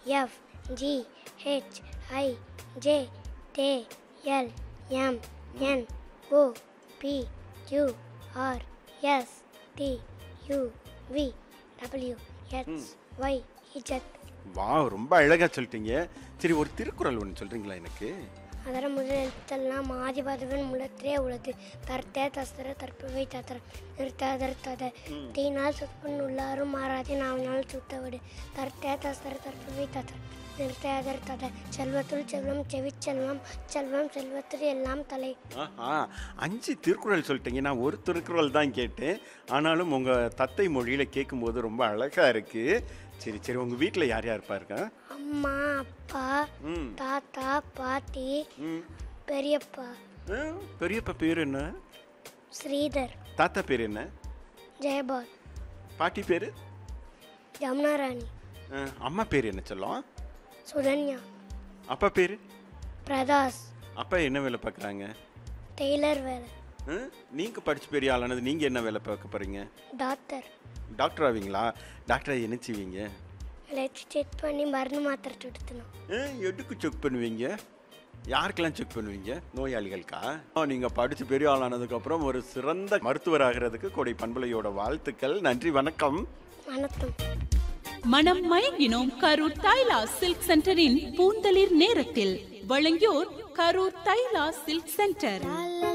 F G H I J K L M N O P Q R S T U V W X Y Z வா ரொம்ப அழகா சொல்லிட்டீங்க சரி ஒரு திருக்குறள் ஒன்று சொல்றீங்களா எனக்கு அதர முதல் எழுத்தெல்லாம் ஆதிபதவன் முளத்திலே உள்ளது தர்த்தே தஸ்தர தற்பவை தத்திர நிறுத்த தர்த்தத தீனால் சுத்தப்பன் உள்ளாரும் மாறாதே நாவினால் சுத்தவிடு தர்த்தே தஸ்தர தற்பவை தத்திர நிறுத்த அதர்த்தத செல்வத்துள் செல்வம் செவிச்செல்வம் செல்வம் செல்வத்தில் எல்லாம் தலை ஆஹா அஞ்சு திருக்குறள் சொல்லிட்டீங்க நான் ஒரு திருக்குறள் தான் கேட்டேன் ஆனாலும் உங்க தத்தை மொழியில கேட்கும்போது ரொம்ப அழகா இருக்கு சரி சரி உங்க வீட்டில் யார் யார் இருப்பாருங்க அம்மா அப்பா ம் தாத்தா பாட்டி ம் பெரியப்பா ஆ, பெரியப்பா பேர் என்ன ஸ்ரீதர் தாத்தா பேர் என்ன ஜெயபால் பாட்டி பேர் ஜமுனா ராணி அம்மா பேர் என்ன சொல்லும் சுதன்யா அப்பா பேர் பிரதாஸ் அப்பா என்ன வேலை பார்க்குறாங்க டெய்லர் வேலை நீங்கள் படிச்சு பெரிய ஆளானது நீங்கள் என்ன வேலை பார்க்க போகிறீங்க டாக்டர் டாக்டர் ஆவீங்களா டாக்டரை என்ன செய்வீங்க லெட் செக் பண்ணி மருந்து மாத்திரை கொடுத்தணும் ஆ, எதுக்கு செக் பண்ணுவீங்க யாருக்கெல்லாம் செக் பண்ணுவீங்க நோயாளிகளுக்கா ஆ, நீங்க படிச்சு பெரிய ஆளானதுக்கு ஒரு சிறந்த மருத்துவர் ஆகிறதுக்கு கொடை பண்பலையோட வாழ்த்துக்கள் நன்றி வணக்கம் வணக்கம் மனம் மயங்கினோம் கரூர் தைலா சில்க் சென்டரின் பூந்தளிர் நேரத்தில் வழங்கியோர் கரூர் தைலா சில்க் சென்டர்